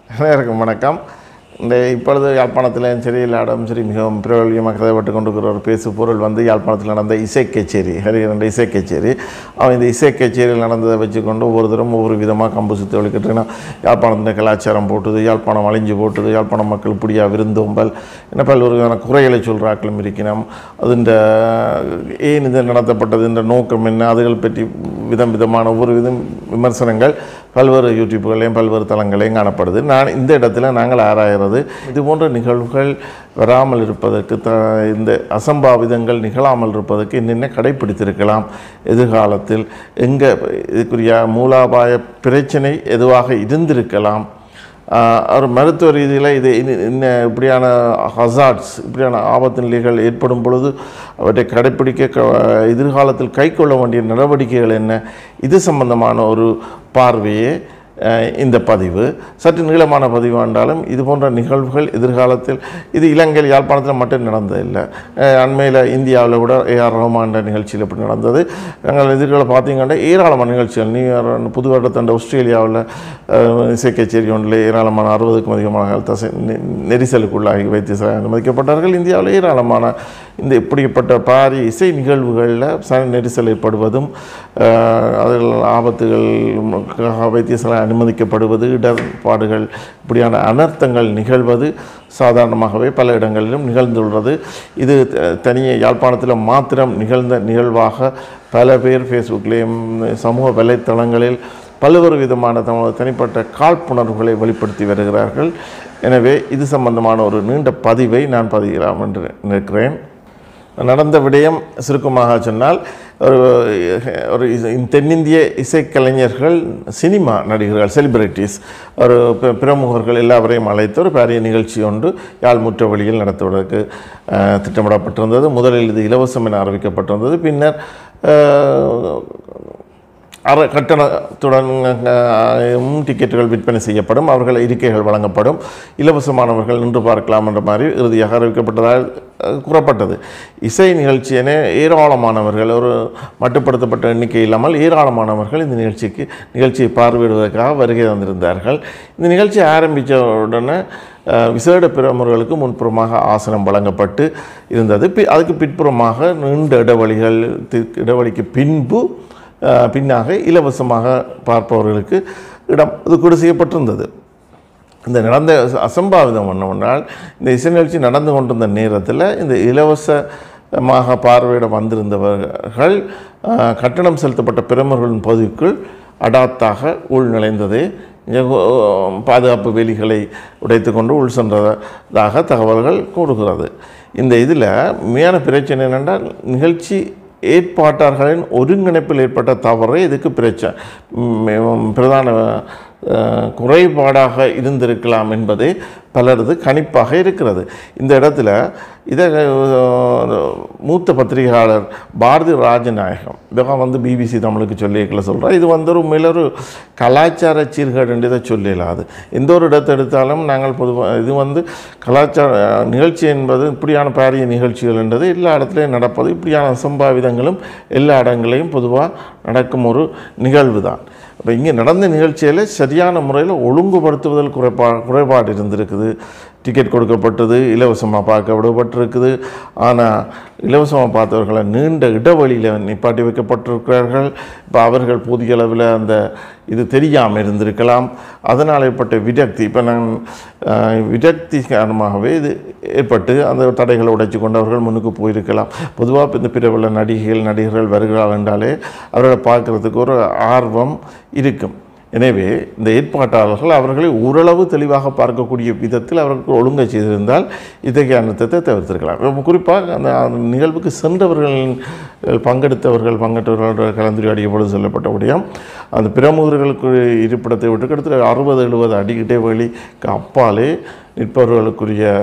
அனைவருக்கும் வணக்கம் இந்த இப்பொழுது யாழ்ப்பாணத்திலும் சரி எல்லாடும் சரி மிகவும் பிரபலியமாக கதைப்பட்டு கொண்டிருக்கிற ஒரு பேசு பொருள் வந்து யாழ்ப்பாணத்தில் நடந்த இசை கச்சேரி ஹரிகரண்ட இசை கச்சேரி அவன் இந்த இசை கச்சேரியில் நடந்ததை வச்சுக்கொண்டு ஒவ்வொரு தரம் ஒவ்வொரு விதமாக கம்பு சுற்றி ஒழிக்கிட்டுனா யாழ்ப்பாணத்தின் கலாச்சாரம் போட்டுது யாழ்ப்பாணம் அழிஞ்சு போட்டுது யாழ்ப்பாணம் மக்கள் இப்படியா விருந்தோம்பல் என்ன பல்வேறு விதமான குறைகளை சொல்கிறாக்களும் இருக்கணும் அதுண்ட ஏன் இது நடத்தப்பட்டது இந்த நோக்கம் என்ன அதுகள் பற்றி விதம் விதமான ஒவ்வொரு விதம் விமர்சனங்கள் பல்வேறு யூடியூப்புகளையும் பல்வேறு தளங்களையும் காணப்படுது நான் இந்த இடத்துல நாங்கள் ஆராயிறது இது போன்ற நிகழ்வுகள் வராமல் இருப்பதற்கு த இந்த அசம்பாவிதங்கள் நிகழாமல் இருப்பதற்கு என்னென்ன கடைப்பிடித்திருக்கலாம் எதிர்காலத்தில் எங்கே இதுக்குரிய மூலாபாய பிரச்சனை எதுவாக இருந்திருக்கலாம் ஆஹ் ஒரு மருத்துவ ரீதியில் இது இன்ன- இன்ன இப்படியான ஹசார்ட்ஸ் இப்படியான ஆபத்து நிலைகள் ஏற்படும் பொழுது அவற்றை கடைப்பிடிக்க க எதிர்காலத்தில் கைக்கொள்ள வேண்டிய நடவடிக்கைகள் என்ன இது சம்பந்தமான ஒரு பார்வையே அஹ், இந்த பதிவு சற்று நீளமான பதிவு என்றாலும் இது போன்ற நிகழ்வுகள் எதிர்காலத்தில் இது இலங்கையில் யாழ்ப்பாணத்தில் மட்டும் நடந்ததில்லை அஹ், அண்மையில் இந்தியாவில் கூட ஏஆர் ரஹ்மான் நிகழ்ச்சியில் இப்படி நடந்தது நாங்கள் எதிர்கால பார்த்தீங்கன்னா ஏராளமான நிகழ்ச்சிகள் நியூ இயர் புது வருடத்தண்ட ஆஸ்திரேலியாவில் அஹ், இசை கச்சேரி ஒன்றில் ஏராளமான அறுபதுக்கும் அதிகமான தசை நெ- நெரிசலுக்குள்ளாகி வைத்தியசாலை அனுமதிக்கப்பட்டார்கள் இந்தியாவில் ஏராளமான இந்த இப்படிப்பட்ட பாரிய இசை நிகழ்வுகளில் ச நெரிசல் ஏற்படுவதும் அஹ், அதில் ஆபத்துகள் ம், வைத்தியசாலை அனுமதிக்கப்படுவது இடர்பாடுகள் இப்படியான அனர்த்தங்கள் நிகழ்வது சாதாரணமாகவே பல இடங்களிலும் நிகழ்ந்துள்ளது இது த- தனியே யாழ்ப்பாணத்தில் மாத்திரம் நிகழ்ந்த நிகழ்வாக பல பேர் ஃபேஸ்புக்லேயும் சமூக வலைத்தளங்களில் பல்வேறு விதமான தமது தனிப்பட்ட காழ்ப்புணர்வுகளை வெளிப்படுத்தி வருகிறார்கள் எனவே இது சம்பந்தமான ஒரு நீண்ட பதிவை நான் பதிகலாம் என்று நினைக்கிறேன் நடந்த விடயம் சுருக்கமாக சொன்னால் ஒரு ஒரு இசை- தென்னிந்திய இசைக்கலைஞர்கள் சினிமா நடிகர்கள் செலிபிரிட்டிஸ் ஒரு பி- பிரமுகர்கள் எல்லாவரையும் அழைத்து ஒரு பெரிய நிகழ்ச்சி ஒன்று யாழ் முற்றவழியில் நடத்துவதற்கு அஹ், திட்டமிடப்பட்டிருந்தது முதலில் இது இலவசம் என அறிவிக்கப்பட்டிருந்தது பின்னர் அஹ், அற கட்டணத்துடன் அஹ், டிக்கெட்டுகள் விற்பனை செய்யப்படும் அவர்கள் இருக்கைகள் வழங்கப்படும் இலவசமானவர்கள் நின்று பார்க்கலாம் என்ற மாதிரி இறுதியாக அறிவிக்கப்பட்டதாக அஹ், கூறப்பட்டது இசை நிகழ்ச்சி என ஏராளமானவர்கள் ஒரு மட்டுப்படுத்தப்பட்ட எண்ணிக்கை இல்லாமல் ஏராளமானவர்கள் இந்த நிகழ்ச்சிக்கு நிகழ்ச்சியை பார்வையிடுவதற்காக வருகை தந்திருந்தார்கள் இந்த நிகழ்ச்சி ஆரம்பித்த உடனே அஹ், விசேட பிரமுகர்களுக்கு முன்புறமாக ஆசனம் வழங்கப்பட்டு இருந்தது பி- அதுக்கு பின்புறமாக நீண்ட இடைவெளிகள் தி- இடைவெளிக்கு பின்பு அஹ், பின்னாக இலவசமாக பார்ப்பவர்களுக்கு இடம் ஒதுக்கீடு செய்யப்பட்டிருந்தது இந்த நடந்த அச- அசம்பாவிதம் என்னவென்றால் இந்த இசை நிகழ்ச்சி நடந்து கொண்டிருந்த நேரத்தில் இந்த இலவசமாக பார்வையிட வந்திருந்தவர்கள் அஹ், கட்டணம் செலுத்தப்பட்ட பிரமுகர்களின் பகுதிக்குள் அடாத்தாக உள்நுழைந்தது இங்க, அஹ், பாதுகாப்பு வேலிகளை உடைத்துக்கொண்டு உள் சென்றதாக தகவல்கள் கூறுகிறது இந்த இதில் உண்மையான பிரச்சனை என்னென்றால் நிகழ்ச்சி ஏற்பாட்டாளர்களின் ஒருங்கிணைப்பில் ஏற்பட்ட தவறே இதுக்கு பிரச்சனை ம், பிரதான அஹ், குறைபாடாக இருந்திருக்கலாம் என்பதே பலரது கணிப்பாக இருக்கிறது இந்த இடத்துல இதை அஹ், மூத்த பத்திரிகையாளர் பாரதி ராஜநாயகம் இதெல்லாம் வந்து பிபிசி தமிழுக்கு சொல்லியிருக்கல சொல்கிறேன் இது வந்து ஒரு உண்மையில ஒரு கலாச்சார சீர்கேடு இதை சொல்லலாது எந்த ஒரு இடத்தை எடுத்தாலும் நாங்கள் பொதுவாக இது வந்து கலாச்சார அஹ், நிகழ்ச்சி என்பது இப்படியான பாரிய நிகழ்ச்சிகள் என்றது எல்லா இடத்துலையும் நடப்பது இப்படியான அசம்பாவிதங்களும் எல்லா இடங்களையும் பொதுவாக நடக்கும் ஒரு நிகழ்வு தான் இப்போ இங்கே நடந்த நிகழ்ச்சியில் சரியான முறையில் ஒழுங்குபடுத்துவதில் குறைபா குறைபாடு இருந்திருக்குது டிக்கெட் கொடுக்கப்பட்டது இலவசமாக பார்க்க விடப்பட்டிருக்குது ஆனால் இலவசமாக பார்த்தவர்களை நீண்ட இடைவெளியில் நிப்பாட்டி வைக்கப்பட்டிருக்கிறார்கள் இப்போ அவர்கள் போதிய அளவில் அந்த இது தெரியாமல் இருந்திருக்கலாம் அதனால் ஏற்பட்ட விரக்தி இப்போ நான் அஹ், விரக்தி காரணமாகவே இது ஏற்பட்டு அந்த தடைகளை உடைச்சு கொண்டு அவர்கள் முன்னுக்கு போயிருக்கலாம் பொதுவாக இந்த பிறவுள்ள நடிகைகள் நடிகர்கள் வருகிறார்கள் என்றாலே அவர்களை பார்க்குறதுக்கு ஒரு ஆர்வம் இருக்கும் எனவே இந்த ஏற்பாட்டாளர்கள் அவர்களை ஓரளவு தெளிவாக பார்க்கக்கூடிய விதத்தில் அவர்கள் ஒழுங்கை செய்திருந்தால் இத்தகைய அனர்த்தத்தை தவிர்த்திருக்கலாம் இப்ப குறிப்பாக அந்த அந்த நிகழ்வுக்கு சென்றவர்கள் பங்கெடுத்தவர்கள் பங்கேற்றவர்கள் கலந்துரையாடிய பொழுது சொல்லப்பட்டபடியும் அந்த பிரமுகர்களுக்கு இருப்பிடத்தை விட்டு கிட்டத்தட்ட அறுபது எழுபது அடி இடைவெளிக்கு அப்பாலே நிற்பவர்களுக்குரிய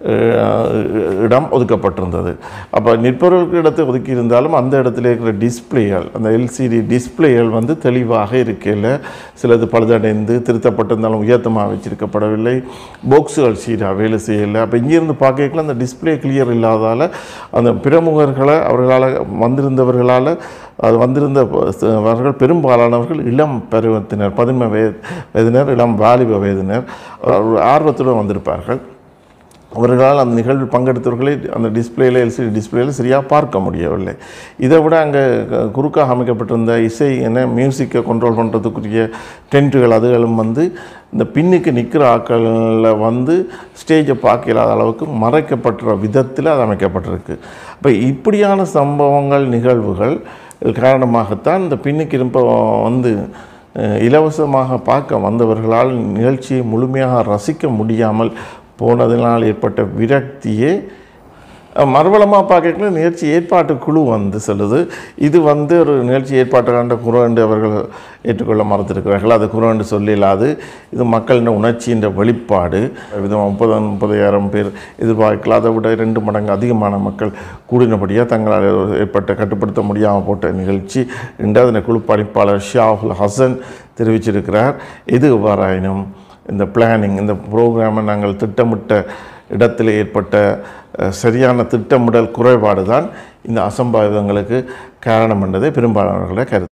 அஹ், இடம் ஒதுக்கப்பட்டிருந்தது அப்போ நிற்பவர்களுக்கு இடத்தை ஒதுக்கி இருந்தாலும் அந்த இடத்துல இருக்கிற டிஸ்பிளேகள் அந்த எல்சிடி டிஸ்பிளேகள் வந்து தெளிவாக இருக்கையில் சிலது பழுதடைந்து திருத்தப்பட்டிருந்தாலும் உயர்த்தமாக வச்சிருக்கப்படவில்லை பாக்ஸுகள் சீராக வேலை செய்யலை அப்போ இங்கேருந்து பார்க்கல அந்த டிஸ்பிளே கிளியர் இல்லாதால் அந்த பிரமுகர்களை அவர்களால் வந்திருந்தவர்களால் அது வந்திருந்தவர்கள் பெரும்பாலானவர்கள் இளம் பருவத்தினர் பதின்ம வய வயதினர் இளம் வாலிப வயதினர் அவர் ஆர்வத்துடன் வந்திருப்பார்கள் அவர்களால் அந்த நிகழ்வில் பங்கெடுத்தவர்களை அந்த டிஸ்பிளேயில் எல்சிடி டிஸ்பிளேயில் சரியாக பார்க்க முடியவில்லை இதை விட அங்கே க- குறுக்காக அமைக்கப்பட்டிருந்த இசை என்ன மியூசிக்கை கண்ட்ரோல் பண்ணுறதுக்குரிய டென்ட்டுகள் அதுகளும் வந்து இந்த பின்னுக்கு நிற்கிற ஆட்களில் வந்து ஸ்டேஜை பார்க்க இல்லாத அளவுக்கு மறைக்கப்பட்டுற விதத்தில் அது அமைக்கப்பட்டிருக்கு அப்போ இப்படியான சம்பவங்கள் நிகழ்வுகள் காரணமாகத்தான் இந்த பின்னுக்கு இருப்ப வந்து அஹ், இலவசமாக பார்க்க வந்தவர்களால் நிகழ்ச்சியை முழுமையாக ரசிக்க முடியாமல் போனதினால் ஏற்பட்ட விரக்தியே மறுபலமாக பார்க்கல நிகழ்ச்சி ஏற்பாட்டு குழு வந்து சொல்லுது இது வந்து ஒரு நிகழ்ச்சி ஏற்பாட்டுக்காண்ட குரண்டு அவர்கள் ஏற்றுக்கொள்ள மறுத்திருக்கிறார்கள் அது குரண்டு சொல்லிடாது இது மக்களின் உணர்ச்சியின் வெளிப்பாடு விதமாக முப்பது முப்பதாயிரம் பேர் எதிர்பார்க்கலாம் அதை விட ரெண்டு மடங்கு அதிகமான மக்கள் கூடினபடியாக தங்களால் ஏற்பட்ட கட்டுப்படுத்த முடியாமல் போட்ட நிகழ்ச்சி என்று அதனை குழு பணிப்பாளர் ஷியாவுல் ஹசன் தெரிவிச்சிருக்கிறார் எது எவ்வாறாயினும் இந்த பிளானிங் இந்த ப்ரோக்ராமை நாங்கள் திட்டமிட்ட இடத்தில் ஏற்பட்ட அஹ், சரியான திட்டமிடல் குறைபாடு தான் இந்த அசம்பாவிதங்களுக்கு காரணம் என்றதே பெரும்பாலானவர்களுடைய கருத்து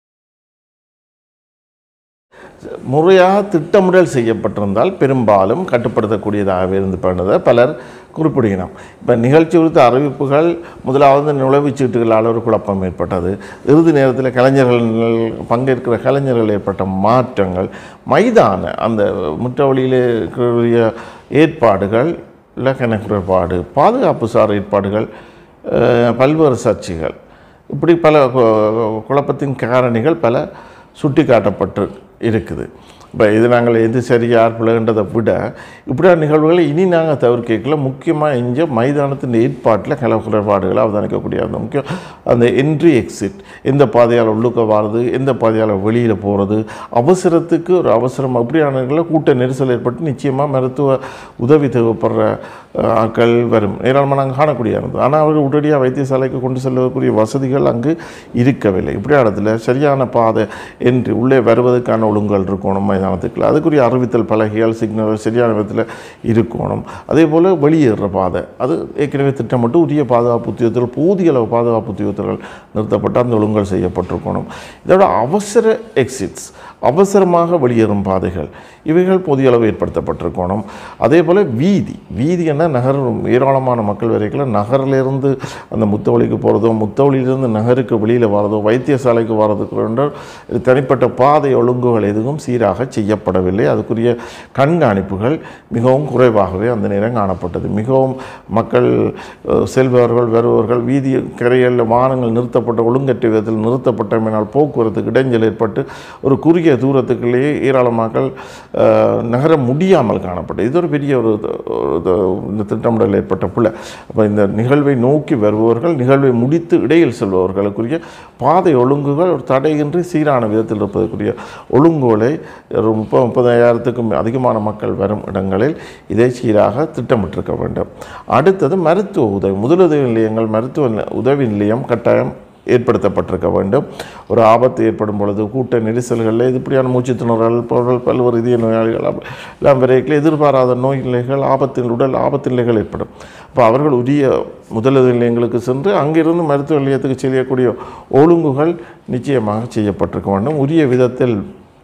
முறையாக திட்டமிடல் செய்யப்பட்டிருந்தால் பெரும்பாலும் கட்டுப்படுத்தக்கூடியதாகவே இருந்து பண்ணதை பலர் குறிப்பிடுகிறோம் இப்போ நிகழ்ச்சி குறித்த அறிவிப்புகள் முதலாவது நுழைவுச்சீட்டுகளால் ஒரு குழப்பம் ஏற்பட்டது இறுதி நேரத்தில் கலைஞர்கள் பங்கேற்கிற கலைஞர்கள் ஏற்பட்ட மாற்றங்கள் மைதான அந்த முற்றவழியிலே இருக்கக்கூடிய ஏற்பாடுகள் இலக்கண குறைபாடு பாதுகாப்பு சார் ஏற்பாடுகள் அஹ், பல்வேறு சர்ச்சைகள் இப்படி பல கு- குழப்பத்தின் காரணிகள் பல சுட்டி காட்டப்பட்டு இருக்குது இப்போ இது நாங்கள் எது சரி யார் பிள்ளைன்றதை விட இப்படியான நிகழ்வுகளை இனி நாங்கள் தவிர்க்கல முக்கியமாக இங்கே மைதானத்தின் ஏற்பாட்டில் கல குறைபாடுகளை அவதானிக்கக்கூடிய அந்த முக்கியம் அந்த என்ட்ரி எக்ஸிட் எந்த பாதையால் உள்ளுக்க வாரது எந்த பாதையால் வெளியில் போகிறது அவசரத்துக்கு ஒரு அவசரம் அப்படியான நிகழ்வுல கூட்ட நெரிசல் ஏற்பட்டு நிச்சயமாக மருத்துவ உதவி தேவைப்படுற அஹ், ஆட்கள் வரும் ஏராளமாக நாங்கள் காணக்கூடிய இருந்தது ஆனால் அவர்கள் உடனடியாக வைத்தியசாலைக்கு கொண்டு செல்லக்கூடிய வசதிகள் அங்கு இருக்கவில்லை இப்படி இடத்துல சரியான பாதை என்று உள்ளே வருவதற்கான ஒழுங்குகள் இருக்கணும் மைதானத்துக்குள்ள அதுக்குரிய அறிவித்தல் பலகைகள் சிக்னல் சரியான விதத்தில் இருக்கணும் அதே போல் வெளியேறுற பாதை அது ஏற்கனவே திட்டமிட்டு உரிய பாதுகாப்பு உத்தியோகத்தில் போதிய அளவு பாதுகாப்பு உத்தியோகத்தர்கள் நிறுத்தப்பட்டு அந்த ஒழுங்குகள் செய்யப்பட்டிருக்கணும் இதோட அவசர எக்ஸிட்ஸ் அவசரமாக வெளியேறும் பாதைகள் இவைகள் போதிய அளவு ஏற்படுத்தப்பட்டிருக்கணும் அதே போல் வீதி வீதி என்ன நகர் ஏராளமான மக்கள் வரைக்கும் நகரிலிருந்து அந்த முத்தவழிக்கு போகிறதோ முத்தவழியிலிருந்து நகருக்கு வெளியில் வரதோ வைத்தியசாலைக்கு வர்றதுக்கு என்ற தனிப்பட்ட பாதை ஒழுங்குகள் எதுவும் சீராக செய்யப்படவில்லை அதுக்குரிய கண்காணிப்புகள் மிகவும் குறைவாகவே அந்த நேரம் காணப்பட்டது மிகவும் மக்கள் அஹ், செல்பவர்கள் வருபவர்கள் வீதி கரைகளில் வாகனங்கள் நிறுத்தப்பட்ட ஒழுங்கற்ற விதத்தில் நிறுத்தப்பட்டமையினால் போக்குவரத்துக்கு இடைஞ்சல் ஏற்பட்டு ஒரு குறுகிய தூரத்துக்குள்ளேயே ஏராளமான மக்கள் அஹ், நகர முடியாமல் காணப்பட்டது இது ஒரு பெரிய ஒரு ஒரு இது- இந்த திட்டமிடல் ஏற்பட்ட பிள்ளை அப்போ இந்த நிகழ்வை நோக்கி வருபவர்கள் நிகழ்வை முடித்து இடையில் செல்பவர்களுக்குரிய பாதை ஒழுங்குகள் ஒரு தடையின்றி சீரான விதத்தில் இருப்பதற்குரிய ஒழுங்குகளை ஒரு முப்பது முப்பதாயிரத்துக்கும் அதிகமான மக்கள் வரும் இடங்களில் இதை சீராக திட்டமிட்டிருக்க வேண்டும் அடுத்தது மருத்துவ உதவி முதலுதவி நிலையங்கள் மருத்துவ நி- உதவி நிலையம் கட்டாயம் ஏற்படுத்தப்பட்டிருக்க வேண்டும் ஒரு ஆபத்து ஏற்படும் பொழுது கூட்ட நெரிசல்களில் இது இப்படியான மூச்சு திணறல் பொருள் பல்வேறு இதய நோயாளிகள் அப்ப- எல்லாம் வரைக்கும் எதிர்பாராத நோய் நிலைகள் ஆபத்தின் உடல் ஆபத்து நிலைகள் ஏற்படும் அப்போ அவர்கள் உரிய முதலுதவி நிலையங்களுக்கு சென்று அங்கிருந்து மருத்துவ நிலையத்துக்கு செய்யக்கூடிய ஒழுங்குகள் நிச்சயமாக செய்யப்பட்டிருக்க வேண்டும் உரிய விதத்தில்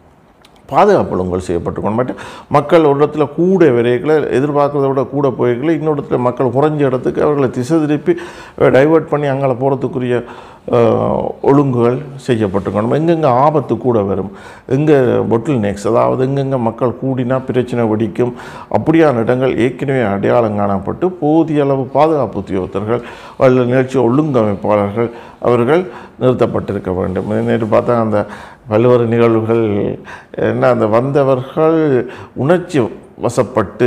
பாதுகாப்பு ஒழுங்குகள் செய்யப்பட்டிருக்கணும் மட்டும் மக்கள் ஒரு இடத்துல கூட விரைகளை எதிர்பார்க்கறத விட கூட போய்களை இன்னொரு இடத்துல மக்கள் குறைஞ்ச இடத்துக்கு அவர்களை திசை திருப்பி டைவர்ட் பண்ணி அங்கே போகிறதுக்குரிய அஹ், ஒழுங்குகள் செய்யப்பட்டிருக்கணும் எங்கெங்கே ஆபத்து கூட வரும் எங்கே பொட்டில் நெக்ஸ் அதாவது எங்கெங்கே மக்கள் கூடினா பிரச்சனை வெடிக்கும் அப்படியான இடங்கள் ஏற்கனவே அடையாளம் காணப்பட்டு போதிய அளவு பாதுகாப்பு உத்தியோகத்தர்கள் அல்லது நிகழ்ச்சி ஒழுங்கமைப்பாளர்கள் அவர்கள் நிறுத்தப்பட்டிருக்க வேண்டும் நேற்று பார்த்தா அந்த பல்வேறு நிகழ்வுகள் என்ன அந்த வந்தவர்கள் உணர்ச்சி வசப்பட்டு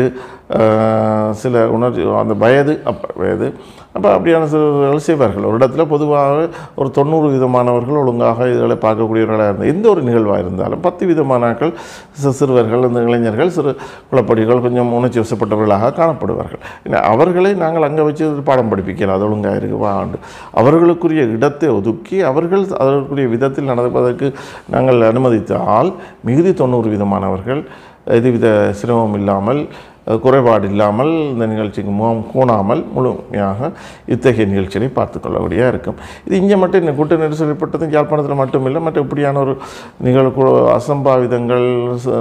ஆஹ், சில உணர்ச்சி அந்த வயது அப்போ வயது அப்போ அப்படியான சிலர்கள் செய்வார்கள் ஒரு இடத்துல பொதுவாக ஒரு தொண்ணூறு விதமானவர்கள் ஒழுங்காக இதுகளை பார்க்கக்கூடியவர்களாக இருந்தால் எந்த ஒரு நிகழ்வாக இருந்தாலும் பத்து விதமானாக்கள் சி- சிறுவர்கள் இந்த இளைஞர்கள் சிறு குளப்படிகள் கொஞ்சம் உணர்ச்சி வசப்பட்டவர்களாக காணப்படுவார்கள் ஏன்னா அவர்களை நாங்கள் அங்கே வச்சு பாடம் படிப்பிக்கலாம் அது ஒழுங்காக இருக்கு வாண்டு அவர்களுக்குரிய இடத்தை ஒதுக்கி அவர்கள் அதற்குரிய விதத்தில் நடப்பதற்கு நாங்கள் அனுமதித்தால் மிகுதி தொண்ணூறு விதமானவர்கள் எதுவித சிரமம் இல்லாமல் அஹ், குறைபாடு இல்லாமல் இந்த நிகழ்ச்சிக்கு முகம் கூணாமல் முழுமையாக இத்தகைய நிகழ்ச்சிகளை பார்த்து கொள்ளக்கூடியதாக இருக்கும் இது இங்கே மட்டும் இந்த கூட்ட நெரிசல் ஏற்பட்டது யாழ்ப்பாணத்தில் மட்டும் இல்லை மற்ற இப்படியான ஒரு நிகழ்வு அசம்பாவிதங்கள் ச-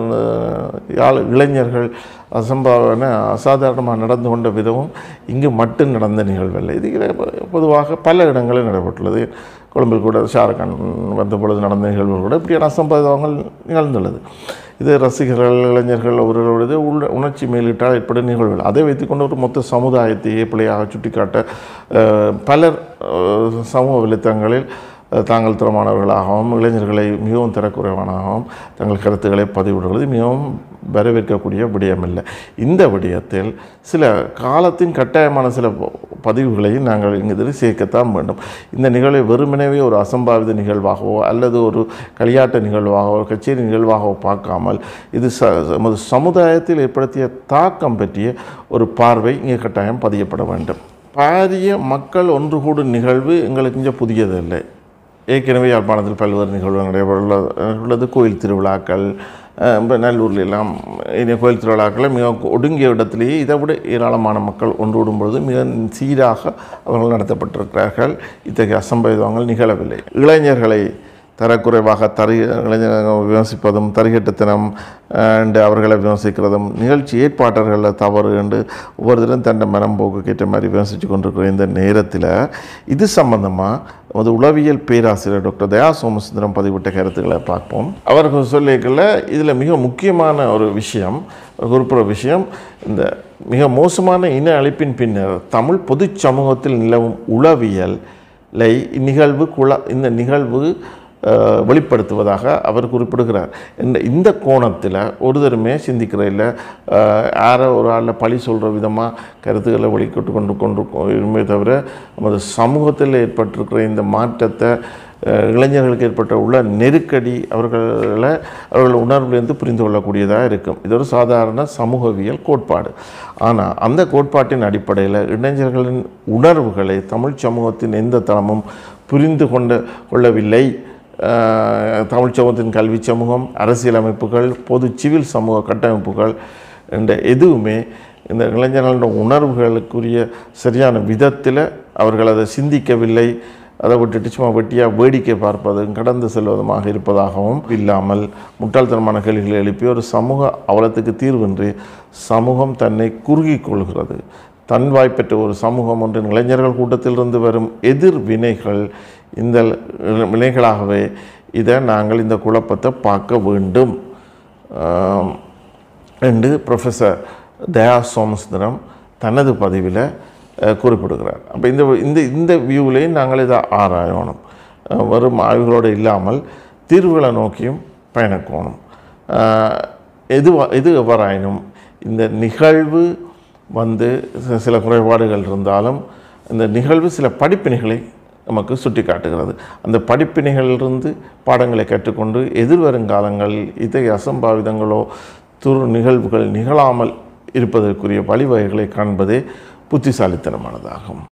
யாழ் இளைஞர்கள் அசம்பாவன அசாதாரணமாக நடந்து கொண்ட விதமும் இங்கு மட்டும் நடந்த நிகழ்வல்ல இது இதில் பொதுவாக பல இடங்களில் நடைபெற்றுள்ளது கொழும்பில் கூட ஷாருக்கான் வந்த பொழுது நடந்த நிகழ்வுகள் கூட இப்படியான அசம்பாவிதங்கள் நிகழ்ந்துள்ளது இது ரசிகர்கள் இளைஞர்கள் அவர்களுடைய உள்ள உணர்ச்சி மேலிட்டால் ஏற்படும் நிகழ்வுகள் அதை வைத்துக்கொண்டு ஒரு மொத்த சமுதாயத்தையே பிள்ளையாக சுட்டிக்காட்ட அஹ், பலர் அஹ், சமூக வலைத்தளங்களில் அஹ், தாங்கள் திறமானவர்களாகவும் இளைஞர்களை மிகவும் தரக்குறைவானாகவும் தங்கள் கருத்துக்களை பதிவிடுவது மிகவும் வரவேற்கக்கூடிய விடயமில்லை இந்த விடயத்தில் சில காலத்தின் கட்டாயமான சில ப- பதிவுகளையும் நாங்கள் இங்கு இதில் சேர்க்கத்தான் வேண்டும் இந்த நிகழ்வை வெறுமனவே ஒரு அசம்பாவித நிகழ்வாகவோ அல்லது ஒரு களியாட்ட நிகழ்வாகவோ ஒரு கச்சேரி நிகழ்வாகவோ பார்க்காமல் இது ச நமது சமுதாயத்தில் ஏற்படுத்திய தாக்கம் பற்றிய ஒரு பார்வை இங்கே கட்டாயம் பதியப்பட வேண்டும் பாரிய மக்கள் ஒன்று கூடும் நிகழ்வு எங்களுக்கு இங்கே புதியதில்லை ஏற்கனவே யாழ்ப்பாணத்தில் பல்வேறு நிகழ்வுகள் நடைபெற உள்ளது கோயில் திருவிழாக்கள் அஹ், இப்ப நல்லூர்ல எல்லாம் இந்த கோயில் திருவிழாக்களை மிக ஒடுங்கிய இடத்திலேயே இதை விட ஏராளமான மக்கள் ஒன்று கூடும் பொழுது மிக சீராக அவர்கள் நடத்தப்பட்டிருக்கிறார்கள் இத்தகைய அசம்பாவிதங்கள் நிகழவில்லை இளைஞர்களை தரக்குறைவாக தரி இளைஞர்கள் விமர்சிப்பதும் தரிகட்டுத்தனம் அண்டு அவர்களை விமர்சிக்கிறதும் நிகழ்ச்சி ஏற்பாட்டர்களில் தவறு என்று ஒவ்வொருத்தரும் தன்னை மனம் போக்கு ஏற்ற மாதிரி விமர்சித்து கொண்டிருக்கிற இந்த நேரத்தில் இது சம்பந்தமாக நமது உளவியல் பேராசிரியர் டாக்டர் தயா சோமசுந்தரம் பதிவிட்ட கருத்துக்களை பார்ப்போம் அவர்கள் சொல்லிக்கல இதில் மிக முக்கியமான ஒரு விஷயம் குறிப்பிட்ட விஷயம் இந்த மிக மோசமான இன அழிப்பின் பின்னர் தமிழ் பொது சமூகத்தில் நிலவும் உளவியலை இந்நிகழ்வு குல இந்த நிகழ்வு அஹ், வெளிப்படுத்துவதாக அவர் குறிப்பிடுகிறார் இந்த இந்த கோணத்தில் ஒருத்தருமே சிந்திக்கிற இல்லை யாரோ ஒரு ஆளில் பழி சொல்கிற விதமாக கருத்துக்களை வெளிக்கொண்டு கொண்டு கொண்டு இருமே தவிர நமது சமூகத்தில் ஏற்பட்டிருக்கிற இந்த மாற்றத்தை அஹ், இளைஞர்களுக்கு ஏற்பட்ட உள்ள நெருக்கடி அவர்களை அவர்கள் உணர்விலிருந்து புரிந்து கொள்ளக்கூடியதாக இருக்கும் இது ஒரு சாதாரண சமூகவியல் கோட்பாடு ஆனால் அந்த கோட்பாட்டின் அடிப்படையில் இளைஞர்களின் உணர்வுகளை தமிழ் சமூகத்தின் எந்த தளமும் புரிந்து கொண்டு கொள்ளவில்லை அஹ், தமிழ் சமூகத்தின் கல்வி சமூகம் அரசியல் அமைப்புகள் பொது சிவில் சமூக கட்டமைப்புகள் என்ற எதுவுமே இந்த இளைஞர்களோட உணர்வுகளுக்குரிய சரியான விதத்தில் அவர்கள் அதை சிந்திக்கவில்லை அதை விட்டுட்டு சும்மா வெட்டியாக வேடிக்கை பார்ப்பதும் கடந்து செல்வதுமாக இருப்பதாகவும் இல்லாமல் முட்டாள்தனமான கேள்விகளை எழுப்பி ஒரு சமூக அவலத்துக்கு தீர்வின்றி சமூகம் தன்னை குறுகிக் கொள்கிறது தன் வாய்ப்பெற்ற ஒரு சமூகம் ஒன்றின் இளைஞர்கள் கூட்டத்திலிருந்து வரும் எதிர்வினைகள் இந்த வினைகளாகவே இதை நாங்கள் இந்த குழப்பத்தை பார்க்க வேண்டும் ஆம், என்று ப்ரொஃபஸர் தயா சோமசுந்தரம் தனது பதிவில் அஹ், குறிப்பிடுகிறார் அப்போ இந்த இந்த இந்த வியூவிலையும் நாங்கள் இதை ஆராயணும் அஹ், வரும் ஆய்வுகளோடு இல்லாமல் தீர்வுகளை நோக்கியும் பயணிக்கணும் அஹ், எது எது எவ்வாறாயினும் இந்த நிகழ்வு வந்து சி- சில குறைபாடுகள் இருந்தாலும் இந்த நிகழ்வு சில படிப்பினைகளை நமக்கு சுட்டி காட்டுகிறது அந்த படிப்பினைகளிலிருந்து பாடங்களை கற்றுக்கொண்டு எதிர்வருங்காலங்களில் இத்தகைய அசம்பாவிதங்களோ துரு நிகழ்வுகள் நிகழாமல் இருப்பதற்குரிய வழிவகைகளை காண்பதே புத்திசாலித்தனமானதாகும்